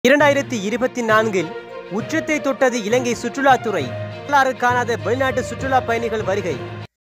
இரண்டாயிரத்தி இருபத்தி நான்கில் உச்சத்தை தொட்டது இலங்கை சுற்றுலாத்துறை வரலாறு காணாத வெளிநாட்டு சுற்றுலா பயணிகள் வருகை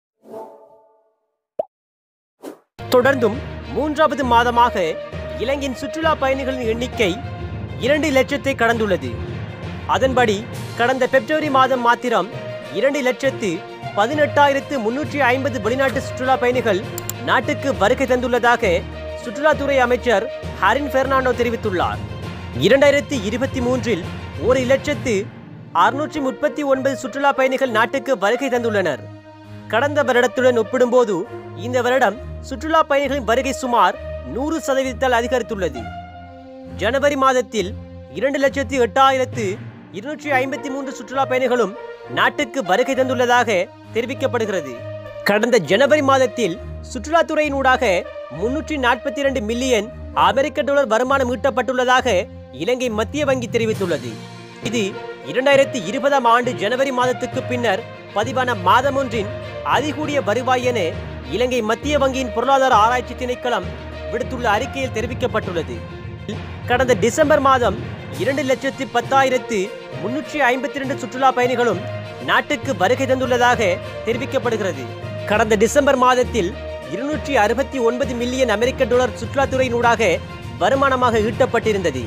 தொடர்ந்தும் மூன்றாவது மாதமாக இலங்கையின் சுற்றுலா பயணிகளின் எண்ணிக்கை இரண்டு லட்சத்தை கடந்துள்ளது அதன்படி கடந்த பிப்ரவரி மாதம் மாத்திரம் இரண்டு லட்சத்து பதினெட்டாயிரத்து முன்னூற்றி ஐம்பது வெளிநாட்டு சுற்றுலா பயணிகள் நாட்டுக்கு வருகை தந்துள்ளதாக சுற்றுலாத்துறை அமைச்சர் ஹரின் பெர்னாண்டோ தெரிவித்துள்ளார் இரண்டாயிரத்தி இருபத்தி மூன்றில் ஒரு லட்சத்து அறுநூற்றி முப்பத்தி ஒன்பது சுற்றுலா பயணிகள் நாட்டுக்கு வருகை தந்துள்ளனர் கடந்த வருடத்துடன் ஒப்பிடும்போது இந்த வருடம் சுற்றுலா பயணிகளின் வருகை சுமார் நூறு சதவீதத்தால் அதிகரித்துள்ளது ஜனவரி மாதத்தில் இரண்டு லட்சத்து எட்டாயிரத்து இருநூற்றி ஐம்பத்தி மூன்று சுற்றுலா பயணிகளும் நாட்டுக்கு வருகை தந்துள்ளதாக தெரிவிக்கப்படுகிறது கடந்த ஜனவரி மாதத்தில் சுற்றுலாத்துறையினூடாக முன்னூற்றி நாற்பத்தி இரண்டு மில்லியன் அமெரிக்க டாலர் வருமானம் ஈட்டப்பட்டுள்ளதாக இலங்கை மத்திய வங்கி தெரிவித்துள்ளது இது இரண்டாயிரத்தி இருபதாம் ஆண்டு ஜனவரி மாதத்துக்கு பின்னர் பதிவான மாதம் ஒன்றின் அதிகூடிய வருவாய் என இலங்கை மத்திய வங்கியின் பொருளாதார ஆராய்ச்சி திணைக்களம் விடுத்துள்ள அறிக்கையில் தெரிவிக்கப்பட்டுள்ளது கடந்த டிசம்பர் மாதம் இரண்டு லட்சத்து பத்தாயிரத்து முன்னூற்றி ஐம்பத்தி இரண்டு சுற்றுலா பயணிகளும் நாட்டுக்கு வருகை தந்துள்ளதாக தெரிவிக்கப்படுகிறது கடந்த டிசம்பர் மாதத்தில் இருநூற்றி அறுபத்தி ஒன்பது மில்லியன் அமெரிக்க டாலர் சுற்றுலாத்துறையினூடாக வருமானமாக ஈட்டப்பட்டிருந்தது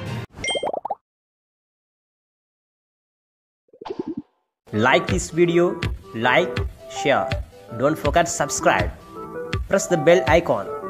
Like this video, like, share. Don't forget subscribe. Press the bell icon